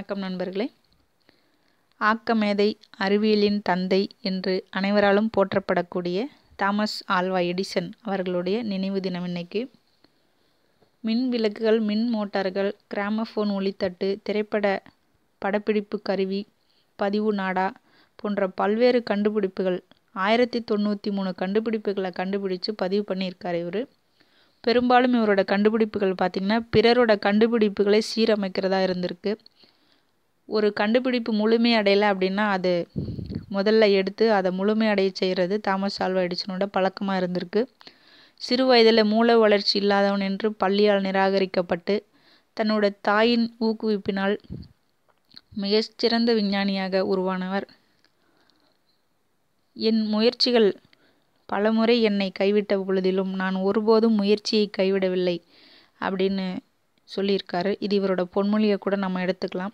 வணக்கம் நண்பர்களே ஆக்கமேதை அறிவியலின் தந்தை என்று அனைவராலும் போற்றப்படக்கூடிய தாமஸ் ஆல்வா எடிசன் அவர்களுடைய நினைவு தினம் இன்னைக்கு மின் விளக்குகள் மின் மோட்டார்கள் கிராமஃபோன் ஒளித்தட்டு திரைப்பட படப்பிடிப்பு கருவி பதிவு நாடா போன்ற பல்வேறு கண்டுபிடிப்புகள் ஆயிரத்தி தொண்ணூற்றி மூணு கண்டுபிடிப்புகளை கண்டுபிடிச்சு பதிவு பண்ணியிருக்கார் இவர் பெரும்பாலும் இவரோட கண்டுபிடிப்புகள் பார்த்திங்கன்னா பிறரோட கண்டுபிடிப்புகளை சீரமைக்கிறதா இருந்திருக்கு ஒரு கண்டுபிடிப்பு முழுமை அடையலை அப்படின்னா அது முதல்ல எடுத்து அதை முழுமை அடைய செய்கிறது தாமஸ் ஆல்வா எடிசனோட பழக்கமாக இருந்திருக்கு சிறு வயதில் மூளை வளர்ச்சி இல்லாதவன் என்று பள்ளியால் நிராகரிக்கப்பட்டு தன்னோட தாயின் ஊக்குவிப்பினால் மிகச்சிறந்த விஞ்ஞானியாக உருவானவர் என் முயற்சிகள் பலமுறை என்னை கைவிட்ட பொழுதிலும் நான் ஒருபோதும் முயற்சியை கைவிடவில்லை அப்படின்னு சொல்லியிருக்காரு இது இவரோட பொன்மொழியை கூட நம்ம எடுத்துக்கலாம்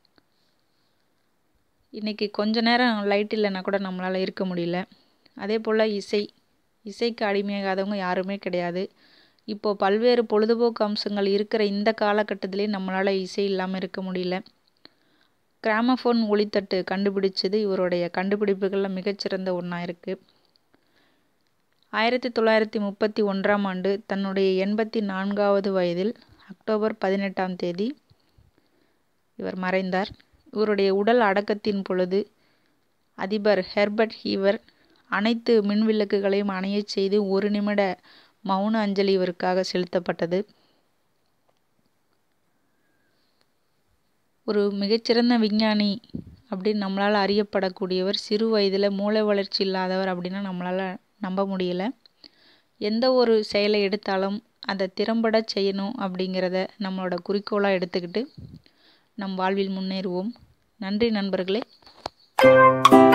இன்றைக்கி கொஞ்ச நேரம் லைட் இல்லைன்னா கூட நம்மளால் இருக்க முடியல அதே போல் இசை இசைக்கு அடிமையாகாதவங்க யாருமே கிடையாது இப்போது பல்வேறு பொழுதுபோக்கு அம்சங்கள் இருக்கிற இந்த காலகட்டத்திலே நம்மளால் இசை இல்லாமல் இருக்க முடியல கிராமஃபோன் ஒளித்தட்டு கண்டுபிடிச்சது இவருடைய கண்டுபிடிப்புகளில் மிகச்சிறந்த ஒன்றா இருக்குது ஆயிரத்தி தொள்ளாயிரத்தி முப்பத்தி ஒன்றாம் ஆண்டு தன்னுடைய எண்பத்தி நான்காவது வயதில் அக்டோபர் பதினெட்டாம் தேதி இவர் மறைந்தார் இவருடைய உடல் அடக்கத்தின் பொழுது அதிபர் ஹெர்பர்ட் ஹீவர் அனைத்து மின்விளக்குகளையும் அணையச் செய்து ஒரு நிமிட மௌன அஞ்சலி இவருக்காக செலுத்தப்பட்டது ஒரு மிகச்சிறந்த விஞ்ஞானி அப்படின்னு நம்மளால் அறியப்படக்கூடியவர் சிறு வயதில் மூளை வளர்ச்சி இல்லாதவர் அப்படின்னா நம்மளால் நம்ப முடியல எந்த ஒரு செயலை எடுத்தாலும் அதை திறம்பட செய்யணும் அப்படிங்கிறத நம்மளோட குறிக்கோளாக எடுத்துக்கிட்டு நம் வாழ்வில் முன்னேறுவோம் நன்றி நண்பர்களே